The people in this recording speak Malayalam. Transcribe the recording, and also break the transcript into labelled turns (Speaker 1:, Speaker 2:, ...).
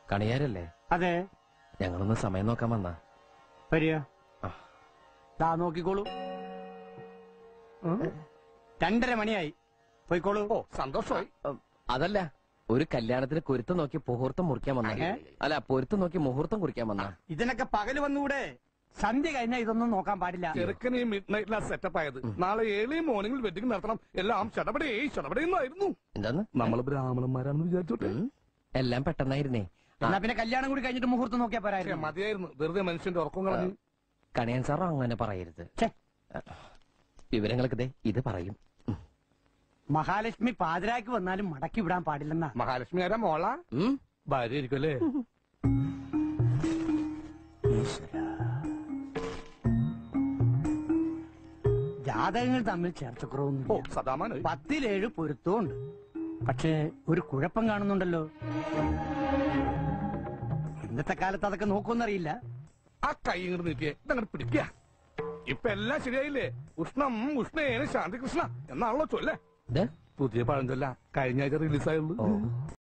Speaker 1: കണിയാരല്ലേ
Speaker 2: അതെ
Speaker 1: ഞങ്ങളൊന്ന് സമയം നോക്കാൻ വന്നാ
Speaker 2: വരിക
Speaker 1: ആ.
Speaker 2: ദാ നോക്കിക്കോളൂ രണ്ടര മണിയായി പോയിക്കോളൂ
Speaker 3: ഓ സന്തോഷമായി
Speaker 1: ഉം, അതല്ല ഒരു കല്യാണത്തിന് കുരുത്തം നോക്കി മുഹൂർത്തം മുറിക്കാൻ വന്ന
Speaker 2: ഏ?
Speaker 1: അല്ല പൊരുത്തം നോക്കി മുഹൂർത്തം കുറിക്കാൻ വന്ന
Speaker 2: ഇതിനൊക്കെ പകല് വന്നുകൂടെ സന്ധ്യ കഴിഞ്ഞാൽ ഇതൊന്നും നോക്കാൻ പാടില്ല
Speaker 3: ചെറുക്കന് മിഡ് നൈറ്റിലാ സെറ്റപ്പ് ആയത് നാളെ ഏഴ് മോർണിംഗിൽ വെഡിങ് നടത്തണം എല്ലാം ചടപടേ ചടപടേന്നായിരുന്നു
Speaker 1: എന്താന്ന്
Speaker 3: നമ്മൾ ബ്രാഹ്മണന്മാരാണെന്ന് വിചാരിച്ചോട്ടെ
Speaker 1: ഉം, എല്ലാം പെട്ടെന്നായിരുന്നേ ആ,
Speaker 2: എന്നാ പിന്നെ കല്യാണം കൂടി കഴിഞ്ഞിട്ട് മുഹൂർത്തം നോക്കിയാ
Speaker 3: പക്ഷേ
Speaker 2: പോരായിരുന്നു
Speaker 3: മതിയായിരുന്നു വെറുതെ മനുഷ്യന്റെ ഉറക്കം കളഞ്ഞു
Speaker 1: കണിയാൻ സാറോ അങ്ങനെ പറയരുത്
Speaker 2: ഛെ,
Speaker 1: വിവരങ്ങൾക്ക് ദേ ഇത് പറയും ഉം.
Speaker 2: മഹാലക്ഷ്മി പാതിരാക്ക് വന്നാലും മടക്കി വിടാൻ പാടില്ലെന്നാ
Speaker 3: മഹാലക്ഷ്മി ആരാ മോള
Speaker 1: ഉം?
Speaker 3: ഭാര്യ ആയിരിക്കും അല്ലേ
Speaker 2: ജാതകങ്ങൾ തമ്മിൽ
Speaker 3: ഓ
Speaker 2: ചേർച്ചക്കുറവൊന്നും
Speaker 3: സദാമാനായി
Speaker 2: പത്തിലേഴ് പൊരുത്തമുണ്ട് പക്ഷേ ഒരു കുഴപ്പം കാണുന്നുണ്ടല്ലോ ഇന്നത്തെ കാലത്ത് അതൊക്കെ നോക്കുമെന്നറിയില്ല
Speaker 3: ആ കൈ ഇങ്ങോട്ട് നീട്ടിയേ ഇതങ്ങോട്ട് പിടിക്കുക ഇപ്പൊ എല്ലാം ശരിയായില്ലേ ഉഷ്ണം ഉഷ്ണേന ശാന്തികൃഷ്ണ എന്നാണല്ലോ ചൊല്ലേ
Speaker 1: ഇത്
Speaker 3: പുതിയ പഴഞ്ചൊല്ല കഴിഞ്ഞ ആഴ്ച റിലീസായുള്ളൂ
Speaker 1: ഓ